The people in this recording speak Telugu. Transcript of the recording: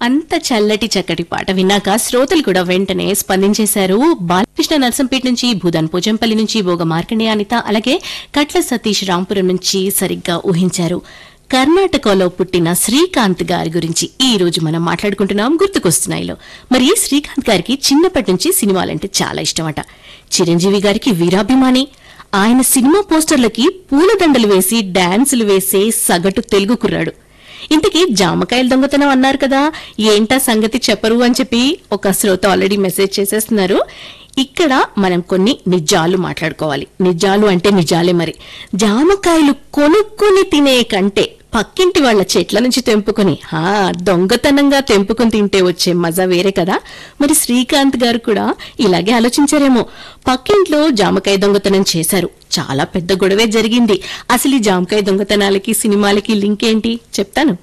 అంత చల్లటి చక్కటి పాట విన్నాక శ్రోతలు కూడా వెంటనే స్పందించేశారు బాలకృష్ణ నర్సంపేట నుంచి భూదాన్ పోజంపల్లి నుంచి భోగ మార్కండే అనిత అలాగే కట్ల సతీష్ రాంపురం నుంచి సరిగ్గా ఊహించారు కర్ణాటకలో పుట్టిన శ్రీకాంత్ గారి గురించి ఈ రోజు మనం మాట్లాడుకుంటున్నాం గుర్తుకొస్తున్నాయిలో మరి శ్రీకాంత్ గారికి చిన్నప్పటి నుంచి సినిమాలంటే చాలా ఇష్టమట చిరంజీవి గారికి వీరాభిమాని ఆయన సినిమా పోస్టర్లకి పూలదండలు వేసి డాన్సులు వేసే సగటు తెలుగు కుర్రాడు ఇంతకీ జామకాయల దొంగతనం అన్నారు కదా ఏంటా సంగతి చెప్పరు అని చెప్పి ఒక శ్రోత ఆల్రెడీ మెసేజ్ చేసేస్తున్నారు ఇక్కడ మనం కొన్ని నిజాలు మాట్లాడుకోవాలి నిజాలు అంటే నిజాలే మరి జామకాయలు కొనుక్కొని తినే కంటే పక్కింటి వాళ్ళ చెట్ల నుంచి తెంపుకొని హా దొంగతనంగా తెంపుకొని తింటే వచ్చే మజా వేరే కదా మరి శ్రీకాంత్ గారు కూడా ఇలాగే ఆలోచించారేమో పక్కింట్లో జామకాయ దొంగతనం చేశారు చాలా పెద్ద గొడవే జరిగింది అసలు ఈ జామకాయ దొంగతనాలకి సినిమాలకి లింక్ ఏంటి చెప్తాను